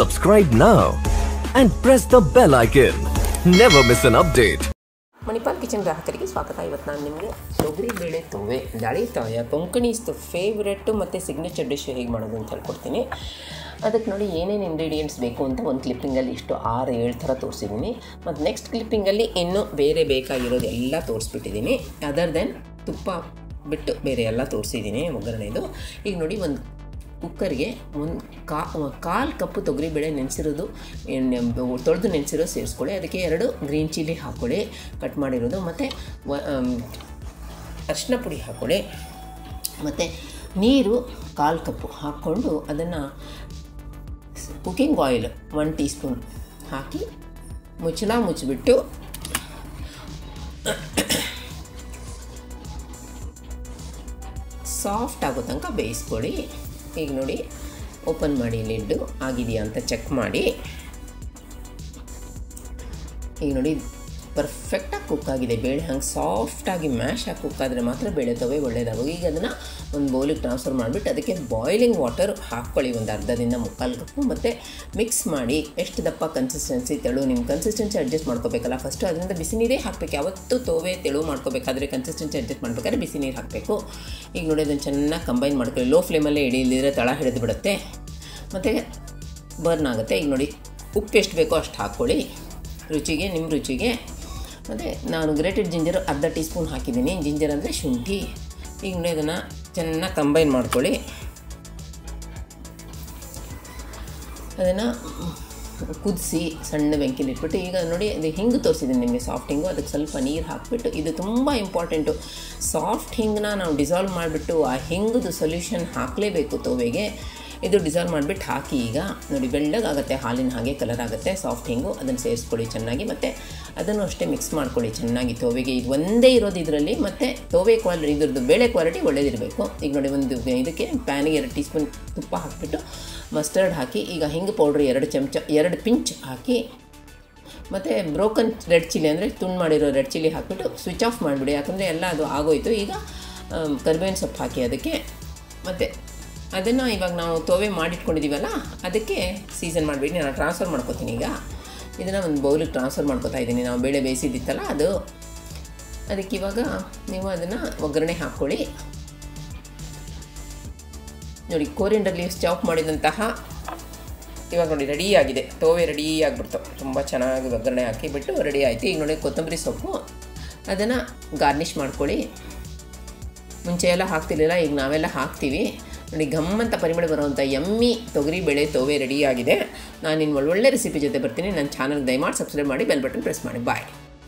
Subscribe now and press the bell icon. Never miss an update. Manipal kitchen ಗ್ರಾಹಕರಿಗೆ ಸ್ವಾಗತ ಇವತ್ತು ನಾನು ನಿಮಗೆ ತೊಗರಿ ಬೇಳೆ ತೊವೆ ದಾಳಿ ತಾಯ ಕೊಂಕಣಿಸ್ದು ಫೇವ್ರೆಟ್ಟು ಮತ್ತು ಸಿಗ್ನೇಚರ್ ಡಿಶ್ ಹೇಗೆ ಮಾಡೋದು ಅಂತ ಹೇಳ್ಕೊಡ್ತೀನಿ ಅದಕ್ಕೆ ನೋಡಿ ಏನೇನು ಇಂಗ್ರೀಡಿಯೆಂಟ್ಸ್ ಬೇಕು ಅಂತ ಒಂದು ಕ್ಲಿಪ್ಪಿಂಗಲ್ಲಿ ಇಷ್ಟು ಆರು ಏಳು ಥರ ತೋರಿಸಿದ್ದೀನಿ ಮತ್ತು ನೆಕ್ಸ್ಟ್ ಕ್ಲಿಪ್ಪಿಂಗಲ್ಲಿ ಇನ್ನೂ ಬೇರೆ ಬೇಕಾಗಿರೋದು ಎಲ್ಲ ತೋರಿಸ್ಬಿಟ್ಟಿದ್ದೀನಿ ಅದರ್ ದೆನ್ ತುಪ್ಪ ಬಿಟ್ಟು ಬೇರೆ ಎಲ್ಲ ತೋರಿಸಿದ್ದೀನಿ ಒಗ್ಗರಣೆದು ಈಗ ನೋಡಿ ಒಂದು ಕುಕ್ಕರ್ಗೆ ಒಂದು ಕಾ ಕಾಲು ಕಪ್ಪು ತೊಗರಿಬೇಳೆ ನೆನೆಸಿರೋದು ತೊಳೆದು ನೆನೆಸಿರೋ ಸೇರಿಸ್ಕೊಳ್ಳಿ ಅದಕ್ಕೆ ಎರಡು ಗ್ರೀನ್ ಚಿಲ್ಲಿ ಹಾಕ್ಕೊಳ್ಳಿ ಕಟ್ ಮಾಡಿರೋದು ಮತ್ತು ಅರಿಶಿನ ಪುಡಿ ಹಾಕ್ಕೊಳ್ಳಿ ಮತ್ತು ನೀರು ಕಾಲು ಕಪ್ಪು ಹಾಕ್ಕೊಂಡು ಅದನ್ನು cooking oil one teaspoon ಹಾಕಿ ಮುಚ್ಚಳ ಮುಚ್ಚಿಬಿಟ್ಟು ಸಾಫ್ಟ್ ಆಗೋ ತನಕ ಬೇಯಿಸ್ಕೊಳ್ಳಿ ಈಗ ನೋಡಿ ಓಪನ್ ಮಾಡಿ ಲಿಡ್ಡು ಆಗಿದೆಯಾ ಅಂತ ಚೆಕ್ ಮಾಡಿ ಈಗ ನೋಡಿ ಪರ್ಫೆಕ್ಟಾಗಿ ಕುಕ್ ಆಗಿದೆ ಬೇಳೆ ಹಂಗೆ ಸಾಫ್ಟಾಗಿ ಮ್ಯಾಶ್ ಆಗಿ ಕುಕ್ ಆದರೆ ಮಾತ್ರ ಬೇಳೆ ತವೆ ಒಳ್ಳೇದಾಗೋ ಈಗ ಅದನ್ನು ಒಂದು ಬೌಲಿಗೆ ಟ್ರಾನ್ಸ್ಫರ್ ಮಾಡಿಬಿಟ್ಟು ಅದಕ್ಕೆ ಬಾಯ್ಲಿಂಗ್ ವಾಟರ್ ಹಾಕ್ಕೊಳ್ಳಿ ಒಂದು ಅರ್ಧದಿಂದ ಮುಕ್ಕಾಲು ಕಪ್ಪು ಮತ್ತು ಮಿಕ್ಸ್ ಮಾಡಿ ಎಷ್ಟು ದಪ್ಪ ಕನ್ಸಿಸ್ಟೆನ್ಸಿ ತೆಳು ನಿಮ್ಮ ಕನ್ಸಿಸ್ಟೆನ್ಸಿ ಅಡ್ಜಸ್ಟ್ ಮಾಡ್ಕೋಬೇಕಲ್ಲ ಫಸ್ಟು ಅದರಿಂದ ಬಿಸಿ ನೀರೇ ಹಾಕಬೇಕು ಯಾವತ್ತೂ ತೋವೆ ತೆಳು ಮಾಡ್ಕೋಬೇಕಾದ್ರೆ ಕನ್ಸಿಸ್ಟೆನ್ಸಿ ಅಡ್ಜಸ್ಟ್ ಮಾಡಬೇಕಾದ್ರೆ ಬಿಸಿ ನೀರು ಹಾಕಬೇಕು ಈಗ ನೋಡಿ ಅದನ್ನು ಚೆನ್ನಾಗಿ ಕಂಬೈನ್ ಮಾಡ್ಕೊಳ್ಳಿ ಲೋ ಫ್ಲೇಮಲ್ಲೇ ಇಡಿ ಇಲ್ಲಿದ್ರೆ ತಳ ಹಿಡಿದು ಬಿಡುತ್ತೆ ಮತ್ತು ಬರ್ನ್ ಆಗುತ್ತೆ ಈಗ ನೋಡಿ ಉಪ್ಪು ಎಷ್ಟು ಬೇಕೋ ಅಷ್ಟು ಹಾಕ್ಕೊಳ್ಳಿ ರುಚಿಗೆ ನಿಮ್ಮ ರುಚಿಗೆ ಮತ್ತು ನಾನು ಗ್ರೇಟೆಡ್ ಜಿಂಜರ್ ಅರ್ಧ ಟೀ ಸ್ಪೂನ್ ಹಾಕಿದ್ದೀನಿ ಜಿಂಜರ್ ಅಂದರೆ ಶುಂಠಿ ಈಗ ನೋಡಿ ಅದನ್ನು ಚೆನ್ನಾಗಿ ಕಂಬೈನ್ ಮಾಡ್ಕೊಳ್ಳಿ ಅದನ್ನು ಕುದಿಸಿ ಸಣ್ಣ ಬೆಂಕಿಲಿ ಇಟ್ಬಿಟ್ಟು ಈಗ ನೋಡಿ ಅದು ಹಿಂಗೆ ತೋರಿಸಿದ್ದೀನಿ ನಿಮಗೆ ಸಾಫ್ಟ್ ಹಿಂಗು ಅದಕ್ಕೆ ಸ್ವಲ್ಪ ನೀರು ಹಾಕಿಬಿಟ್ಟು ಇದು ತುಂಬ ಇಂಪಾರ್ಟೆಂಟು ಸಾಫ್ಟ್ ಹಿಂಗನ್ನ ನಾವು ಡಿಸಾಲ್ವ್ ಮಾಡಿಬಿಟ್ಟು ಆ ಹಿಂಗದು ಸೊಲ್ಯೂಷನ್ ಹಾಕಲೇಬೇಕು ತೋವೆಗೆ ಇದು ಡಿಸಾಲ್ವ್ ಮಾಡಿಬಿಟ್ಟು ಹಾಕಿ ಈಗ ನೋಡಿ ಬೆಳ್ಳಗಾಗುತ್ತೆ ಹಾಲಿನ ಹಾಗೆ ಕಲರ್ ಆಗುತ್ತೆ ಸಾಫ್ಟ್ ಹಿಂಗು ಅದನ್ನು ಸೇರಿಸ್ಕೊಳ್ಳಿ ಚೆನ್ನಾಗಿ ಮತ್ತು ಅದನ್ನು ಅಷ್ಟೇ ಮಿಕ್ಸ್ ಮಾಡ್ಕೊಳ್ಳಿ ಚೆನ್ನಾಗಿ ತೋವೆಗೆ ಇದು ಒಂದೇ ಇರೋದು ಇದರಲ್ಲಿ ಮತ್ತು ತೋವೆ ಕ್ವಾಲಿಟಿ ಇದ್ರದ್ದು ಬೇಳೆ ಕ್ವಾಲಿಟಿ ಒಳ್ಳೇದಿರಬೇಕು ಈಗ ನೋಡಿ ಒಂದು ಇದಕ್ಕೆ ಪ್ಯಾನಿಗೆ ಎರಡು ಟೀ ಸ್ಪೂನ್ ತುಪ್ಪ ಹಾಕಿಬಿಟ್ಟು ಮಸ್ಟರ್ಡ್ ಹಾಕಿ ಈಗ ಹಿಂಗೆ ಪೌಡ್ರ್ ಎರಡು ಚಮಚ ಎರಡು ಪಿಂಚ್ ಹಾಕಿ ಮತ್ತು ಬ್ರೋಕನ್ ರೆಡ್ ಚಿಲ್ಲಿ ಅಂದರೆ ತುಂಡು ಮಾಡಿರೋ ರೆಡ್ ಚಿಲ್ಲಿ ಹಾಕಿಬಿಟ್ಟು ಸ್ವಿಚ್ ಆಫ್ ಮಾಡಿಬಿಡಿ ಯಾಕಂದರೆ ಎಲ್ಲ ಅದು ಆಗೋಯ್ತು ಈಗ ಕರ್ಬೇವಿನ ಸೊಪ್ಪು ಹಾಕಿ ಅದಕ್ಕೆ ಮತ್ತು ಅದನ್ನು ಇವಾಗ ನಾವು ತೋವೆ ಮಾಡಿಟ್ಕೊಂಡಿದ್ದೀವಲ್ಲ ಅದಕ್ಕೆ ಸೀಸನ್ ಮಾಡಿಬಿಡಿ ನಾನು ಟ್ರಾನ್ಸ್ಫರ್ ಮಾಡ್ಕೋತೀನಿ ಈಗ ಇದನ್ನು ಒಂದು ಬೌಲಿಗೆ ಟ್ರಾನ್ಸ್ಫರ್ ಮಾಡ್ಕೋತಾ ಇದ್ದೀನಿ ನಾವು ಬೇಳೆ ಬೇಯಿಸಿದ್ದಿತ್ತಲ್ಲ ಅದು ಅದಕ್ಕೆ ಇವಾಗ ನೀವು ಅದನ್ನು ಒಗ್ಗರಣೆ ಹಾಕ್ಕೊಳ್ಳಿ ನೋಡಿ ಕೋರಿಯಂಡರ್ ಲೀವ್ಸ್ ಚಾಪ್ ಮಾಡಿದಂತಹ ಇವಾಗ ನೋಡಿ ರೆಡಿ ಆಗಿದೆ ತೋವೆ ರೆಡಿ ಆಗಿಬಿಡ್ತು ತುಂಬ ಚೆನ್ನಾಗಿ ಒಗ್ಗರಣೆ ಹಾಕಿಬಿಟ್ಟು ರೆಡಿ ಆಯಿತು ಈಗ ನೋಡಿ ಕೊತ್ತಂಬರಿ ಸೊಪ್ಪು ಅದನ್ನು ಗಾರ್ನಿಷ್ ಮಾಡ್ಕೊಳ್ಳಿ ಮುಂಚೆ ಎಲ್ಲ ಹಾಕ್ತಿರ್ಲಿಲ್ಲ ಈಗ ನಾವೆಲ್ಲ ಹಾಕ್ತೀವಿ ನೋಡಿ ಗಮ್ಮಂತ ಪರಿಮಳ ಬರುವಂಥ ಎಮ್ಮಿ ತೊಗರಿ ಬೇಳೆ ತೋವೆ ರೆಡಿಯಾಗಿದೆ ನಾನು ಇನ್ನು ಒಳ್ಳೊಳ್ಳೆ ರೆಸಿಪಿ ಜೊತೆ ಬರ್ತೀನಿ ನನ್ನ ಚಾನಲ್ಗೆ ದಯಮಾಡಿ ಸಬ್ಸ್ಕ್ರೈಬ್ ಮಾಡಿ ಬೆಲ್ ಬಟನ್ ಪ್ರೆಸ್ ಮಾಡಿ ಬಾಯ್